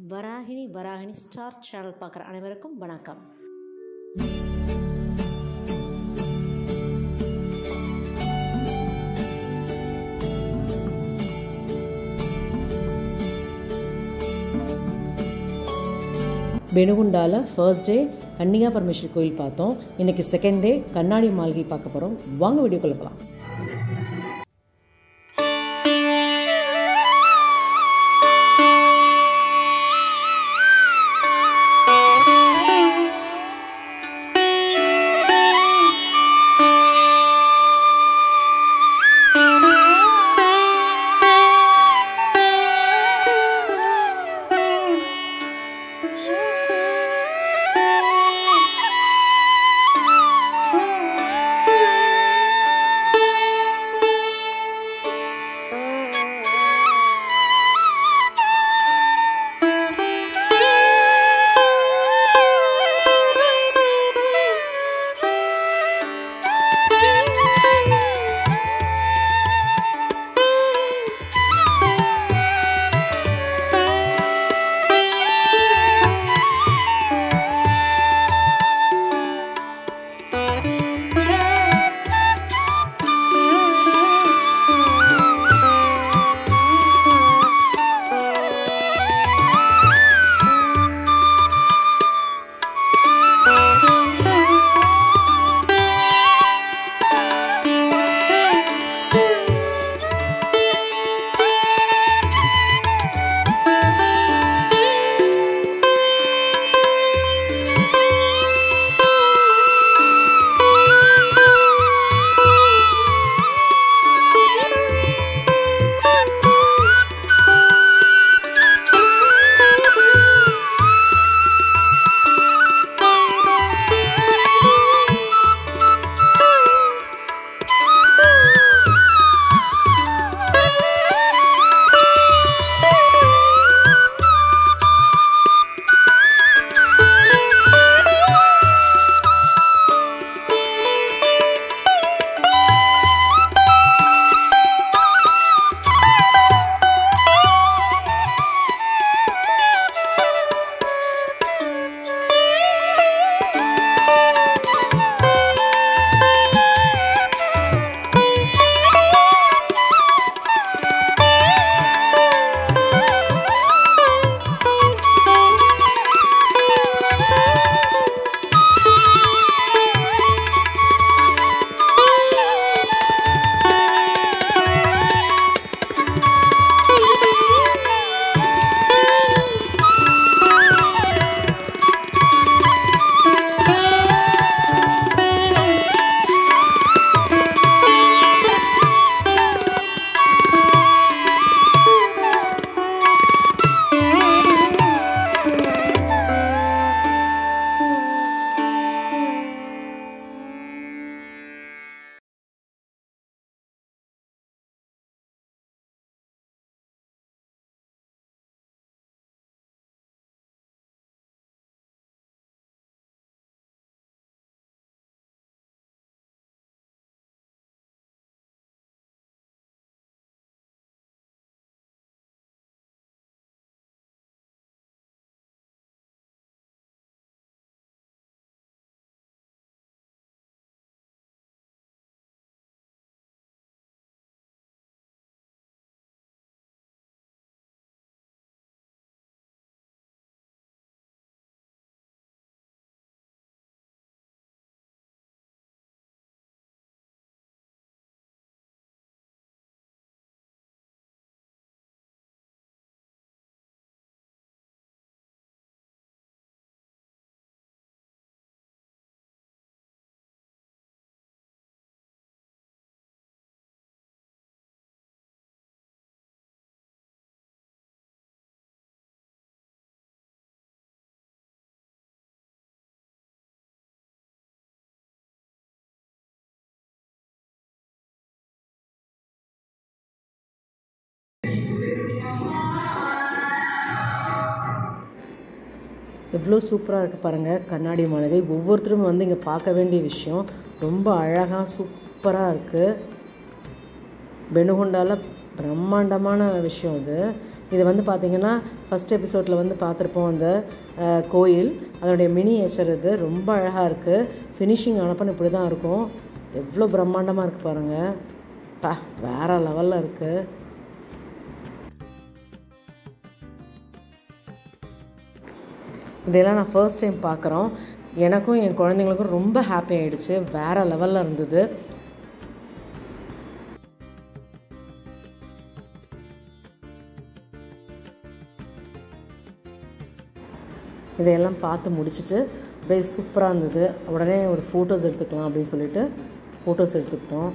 Varahini Varahini star channel பார்க்குற அனைவருக்கும் வணக்கம் வெணுகுண்டாவில் ஃபர்ஸ்ட் டே கன்னிகா பரமேஸ்வர் கோயில் பார்த்தோம் இன்னைக்கு செகண்ட் டே கண்ணாடி மாளிகை பார்க்க போகிறோம் வாங்க வீடியோக்குள்ள போகலாம் எவ்வளோ சூப்பராக இருக்குது பாருங்கள் கண்ணாடி மாளிகை ஒவ்வொருத்தரும் வந்து இங்கே பார்க்க வேண்டிய விஷயம் ரொம்ப அழகாக சூப்பராக இருக்குது பெனுகொண்டால பிரம்மாண்டமான விஷயம் இது இது வந்து பார்த்திங்கன்னா ஃபஸ்ட் எபிசோடில் வந்து பார்த்துருப்போம் அந்த அஹ், கோயில் அதனுடைய மினியேச்சர் இது ரொம்ப அழகாக இருக்குது ஃபினிஷிங் ஆனப்போ இப்படி தான் இருக்கும் எவ்வளோ பிரம்மாண்டமாக இருக்குது பாருங்கள் பா வேறு லெவலில் இருக்குது இதெல்லாம் நான் ஃபர்ஸ்ட் டைம் பார்க்குறோம் எனக்கும் என் குழந்தைங்களுக்கும் ரொம்ப ஹாப்பி ஆயிடுச்சு வேறு லெவலில் இருந்தது இதையெல்லாம் பார்த்து முடிச்சுட்டு அப்படியே சூப்பராக இருந்தது உடனே ஒரு ஃபோட்டோஸ் எடுத்துக்கலாம் அப்படின்னு சொல்லிட்டு ஃபோட்டோஸ் எடுத்துக்கிட்டோம்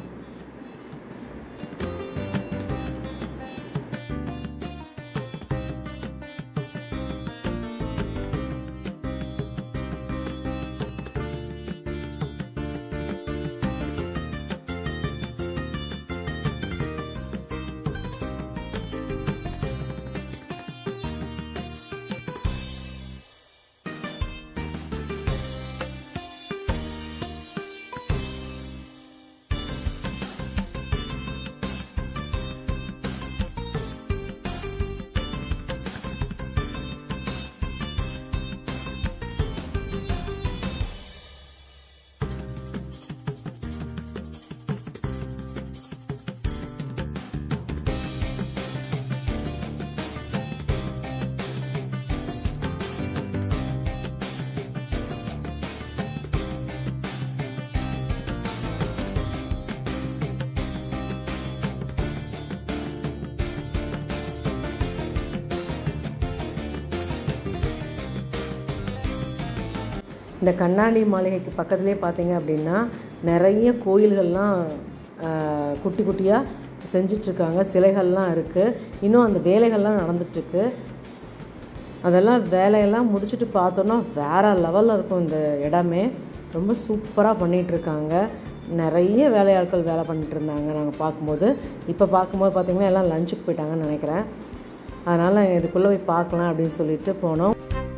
இந்த கண்ணாடி மாளிகைக்கு பக்கத்துலேயே பார்த்தீங்க அப்படின்னா நிறைய கோயில்கள்லாம் ஆஹ், குட்டி குட்டியாக செஞ்சிட்ருக்காங்க சிலைகள்லாம் இருக்குது இன்னும் அந்த வேலைகள்லாம் நடந்துட்டுருக்கு அதெல்லாம் வேலையெல்லாம் முடிச்சுட்டு பார்த்தோன்னா வேறு லெவலில் இருக்கும் இந்த இடமே ரொம்ப சூப்பராக பண்ணிகிட்ருக்காங்க நிறைய வேலையாட்கள் வேலை பண்ணிட்டு இருந்தாங்க நாங்கள் பார்க்கும்போது இப்போ பார்க்கும்போது பார்த்திங்கன்னா எல்லாம் லஞ்சுக்கு போயிட்டாங்கன்னு நினைக்கிறேன் அதனால் இதுக்குள்ளே போய் பார்க்கலாம் அப்படின்னு சொல்லிட்டு போனோம்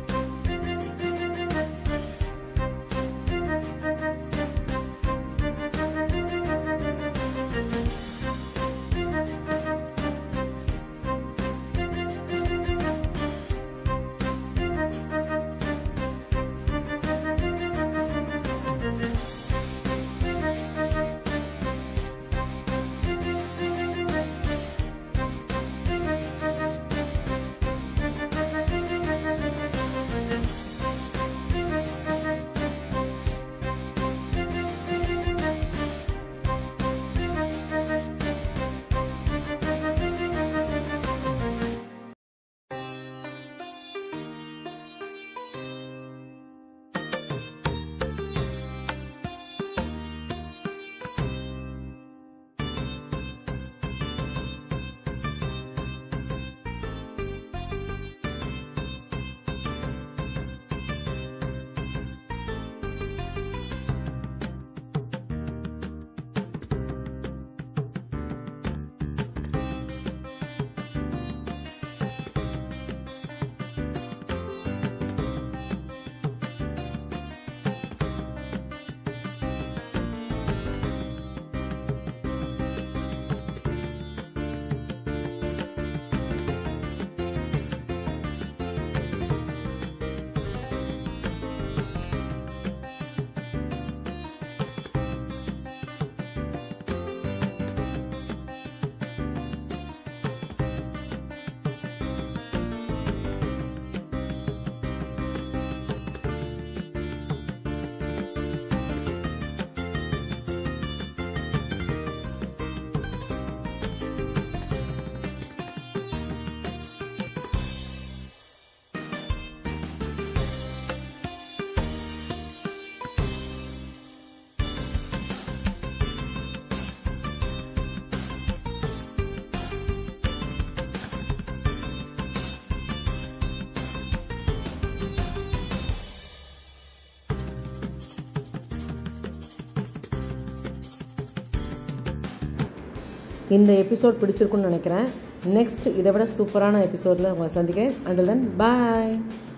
இந்த எபிசோட் பிடிச்சிருக்குன்னு நினைக்கிறேன் நெக்ஸ்ட் இதை விட சூப்பரான எபிசோடில் உங்களை சந்திக்கிறேன் அண்டில் தென் பாய்